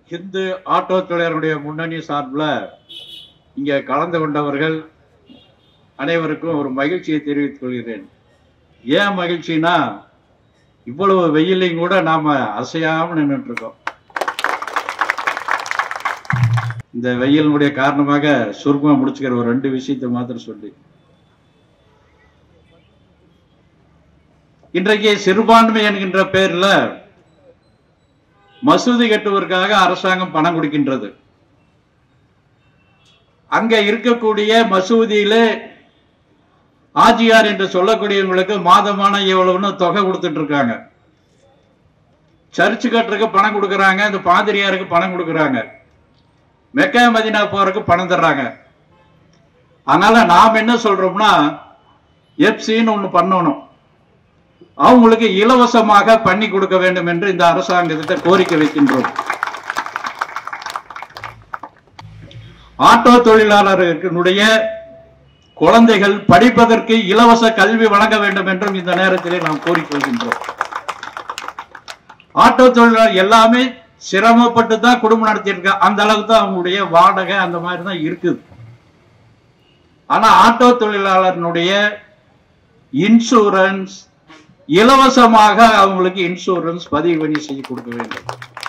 Hindu auto தொழிலாளருடைய முன்னணி சார்பில் இங்கே கலந்து கொண்டவர்கள் அனைவருக்கும் ஒரு மகிழ்ச்சியை தெரிவித்துக் கொள்கிறேன் ஏன் மகிழ்ச்சினா இவ்வளவு வெயிலையும் கூட நாம அசையாம நின்றுட்டு இருக்கோம் இந்த வெயிலினுடைய காரணமாக சுருக்கமா முடிச்சுக்கிற ஒரு ரெண்டு விஷயத்தை மாத்திரம் சொல்லி இன்றைக்கு சிறுபான்மை என்கின்ற பேர்ல மசூதி கட்டுவதற்காக அரசாங்கம் பணம் கொடுக்கின்றது அங்க இருக்கக்கூடிய மசூதியில ஆஜியார் என்று சொல்லக்கூடியவங்களுக்கு மாதமான எவ்வளவுன்னு தொகை கொடுத்துட்டு இருக்காங்க சர்ச்சு கட்டுறதுக்கு பணம் கொடுக்கறாங்க இந்த பாதிரியாருக்கு பணம் கொடுக்கறாங்க மெக்கா மதினா போறதுக்கு பணம் தர்றாங்க அதனால நாம் என்ன சொல்றோம்னா எப்சின்னு ஒண்ணு பண்ணணும் அவங்களுக்கு இலவசமாக பண்ணி கொடுக்க வேண்டும் என்று இந்த அரசாங்கத்திட்ட கோரிக்கை வைக்கின்றோம் ஆட்டோ தொழிலாளர்களுடைய குழந்தைகள் படிப்பதற்கு இலவச கல்வி வழங்க வேண்டும் என்றும் இந்த நேரத்திலே நாம் கோரிக்கொள்கின்றோம் ஆட்டோ தொழிலாளர் எல்லாமே சிரமப்பட்டு தான் குடும்பம் நடத்தியிருக்க அந்த அளவுக்கு தான் அவங்களுடைய வாடகை அந்த மாதிரி தான் இருக்குது ஆனா ஆட்டோ தொழிலாளர்களுடைய இன்சூரன்ஸ் இலவசமாக அவங்களுக்கு இன்சூரன்ஸ் பதிவு பண்ணி செய்து கொடுக்க வேண்டும்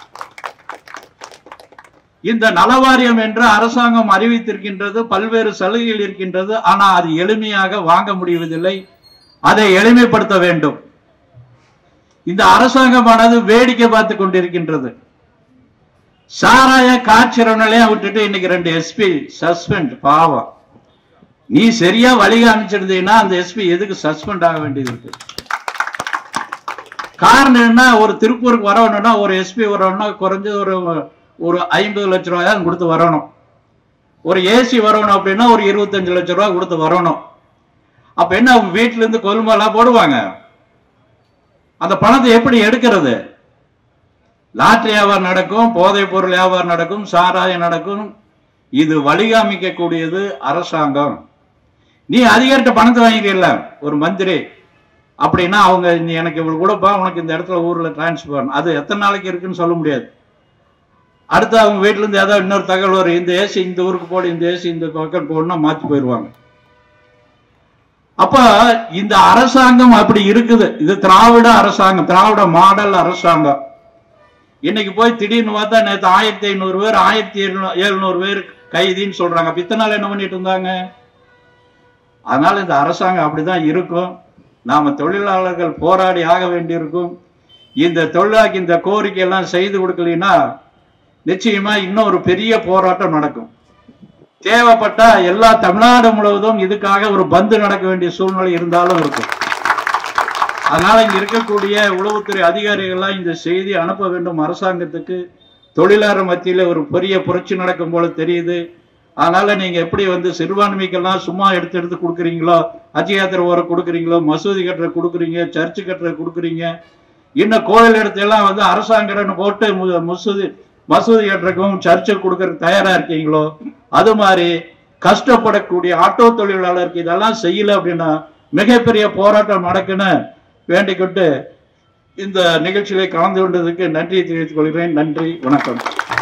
இந்த நலவாரியம் என்று அரசாங்கம் அறிவித்திருக்கின்றது பல்வேறு சலுகைகள் இருக்கின்றது ஆனா அது எளிமையாக வாங்க முடிவதில்லை அதை எளிமைப்படுத்த வேண்டும் இந்த அரசாங்கமானது வேடிக்கை பார்த்து கொண்டிருக்கின்றது சாராய காய்ச்சறவனே விட்டுட்டு இன்னைக்கு ரெண்டு எஸ்பி சஸ்பெண்ட் பாவம் நீ சரியா வழி காமிச்சிருந்தீங்கன்னா அந்த எஸ்பி எதுக்கு சஸ்பெண்ட் ஆக வேண்டியது இருக்கு காரணம் என்ன ஒரு திருப்பூருக்கு வரணும்னா ஒரு எஸ்பி வரணும்னா குறைஞ்சது ஒரு ஒரு ஐம்பது லட்ச ரூபாய் கொடுத்து வரணும் ஒரு ஏசி வரணும் அப்படின்னா ஒரு இருபத்தஞ்சு லட்ச ரூபாய் கொடுத்து வரணும் அப்ப என்ன அவங்க வீட்டுல இருந்து கொல்மெல்லாம் போடுவாங்க அந்த பணத்தை எப்படி எடுக்கிறது லாட்டரி வியாபாரம் நடக்கும் போதைப் பொருள் வியாபாரம் நடக்கும் சாராயம் நடக்கும் இது வழிகாமிக்க கூடியது அரசாங்கம் நீ அதிகாரிட்ட பணத்தை வாங்கிக்கல ஒரு மந்திரி அப்படின்னா அவங்க நீ எனக்கு இவ்வளவு கூடப்பா உனக்கு இந்த இடத்துல ஊர்ல டிரான்ஸ்ஃபர் பண்ணணும் அது எத்தனை நாளைக்கு இருக்குன்னு சொல்ல முடியாது அடுத்து அவங்க வீட்டுல இருந்து ஏதாவது இன்னொரு தகவல் வரும் இந்த ஏசி இந்த ஊருக்கு போடு இந்த ஏசி இந்த பக்கம் போடணும்னா மாத்தி போயிடுவாங்க அப்ப இந்த அரசாங்கம் அப்படி இருக்குது இது திராவிட அரசாங்கம் திராவிட மாடல் அரசாங்கம் இன்னைக்கு போய் திடீர்னு பார்த்தா நேற்று ஆயிரத்தி ஐநூறு பேர் ஆயிரத்தி எழுநூறு பேர் கைதின்னு சொல்றாங்க அப்ப இத்தனை நாள் என்ன பண்ணிட்டு இருந்தாங்க அதனால இந்த அரசாங்கம் அப்படிதான் இருக்கும் நாம தொழிலாளர்கள் போராடி ஆக வேண்டியிருக்கும் இந்த தொழிலாளருக்கு இந்த கோரிக்கை எல்லாம் செய்து கொடுக்கலைன்னா நிச்சயமா இன்னும் ஒரு பெரிய போராட்டம் நடக்கும் தேவைப்பட்டா எல்லா தமிழ்நாடு முழுவதும் இதுக்காக ஒரு பந்து நடக்க வேண்டிய சூழ்நிலை இருந்தாலும் இருக்கும் அதனால இங்க இருக்கக்கூடிய உளவுத்துறை அதிகாரிகள்லாம் இந்த செய்தி அனுப்ப வேண்டும் அரசாங்கத்துக்கு தொழிலாளர் மத்தியில ஒரு பெரிய புரட்சி நடக்கும் போல தெரியுது அதனால நீங்க எப்படி வந்து சிறுபான்மைக்கெல்லாம் சும்மா எடுத்து எடுத்து கொடுக்குறீங்களோ அஜி யாத்திரை ஓர கொடுக்குறீங்களோ மசூதி கட்டுற கொடுக்குறீங்க சர்ச்சு கட்டுற கொடுக்குறீங்க இன்னும் கோயில் இடத்துல எல்லாம் வந்து அரசாங்க இடம் போட்டு மு- மசூதி மசூதி கட்டுறதுக்கும் சர்ச்சை கொடுக்கறதுக்கு தயாரா இருக்கீங்களோ அது மாதிரி கஷ்டப்படக்கூடிய ஆட்டோ தொழிலாளருக்கு இதெல்லாம் செய்யல அப்படின்னா மிகப்பெரிய போராட்டம் நடக்குன்னு வேண்டிக்கிட்டு இந்த நிகழ்ச்சியிலே கலந்து கொண்டதுக்கு நன்றியை தெரிவித்துக் கொள்கிறேன் நன்றி வணக்கம்